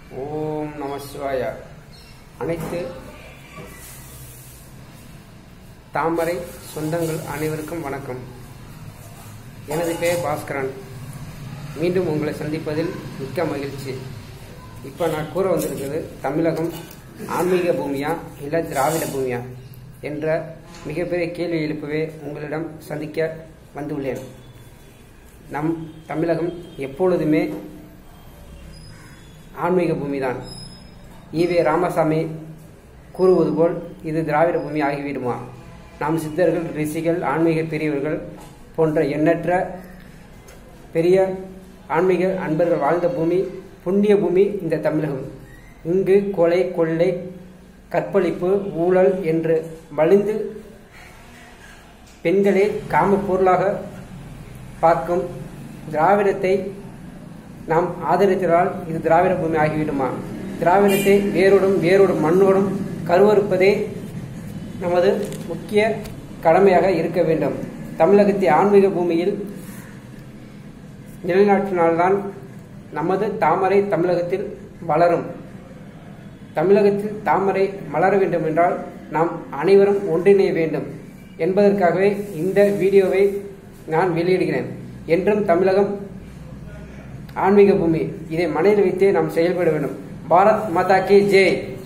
ஓம் நம சிவாய அனைத்து தாமரை சொந்தங்கள் அனைவருக்கும் வணக்கம் எனது பெயர் பாஸ்கரன் மீண்டும் உங்களை சந்திப்பதில் மிக்க மகிழ்ச்சி இப்போ நான் கூற வந்திருக்கிறது தமிழகம் ஆன்மீக பூமியா இல்லை திராவிட பூமியா என்ற மிகப்பெரிய கேள்வி எழுப்பவே உங்களிடம் சந்திக்க வந்துள்ளேன் நம் தமிழகம் எப்பொழுதுமே ஆன்மீக பூமிதான் ஈவே ராமசாமி கூறுவது போல் இது திராவிட பூமி ஆகிவிடுமா நாம் சித்தர்கள் ரிஷிகள் ஆன்மீக பெரியவர்கள் போன்ற எண்ணற்ற பெரிய ஆன்மீக அன்பர்கள் வாழ்ந்த பூமி புண்ணிய பூமி இந்த தமிழகம் இங்கு கொலை கொள்ளை கற்பழிப்பு ஊழல் என்று வலிந்து பெண்களே காம பொருளாக பார்க்கும் திராவிடத்தை நாம் ஆதரித்ததால் இது திராவிட பூமி ஆகிவிடுமா திராவிடத்தை வேரோடும் வேரோடும் மண்ணோடும் கருவறுப்பதே நமது முக்கிய கடமையாக இருக்க வேண்டும் தமிழகத்தை ஆன்மீக பூமியில் நிலைநாட்டினால்தான் நமது தாமரை தமிழகத்தில் வளரும் தமிழகத்தில் தாமரை மலர வேண்டும் என்றால் நாம் அனைவரும் ஒன்றிணைய வேண்டும் என்பதற்காகவே இந்த வீடியோவை நான் வெளியிடுகிறேன் என்றும் தமிழகம் ஆன்மீக பூமி இதை மனதில் வைத்தே நாம் செயல்பட வேண்டும் பாரத் மாதா கி ஜெய்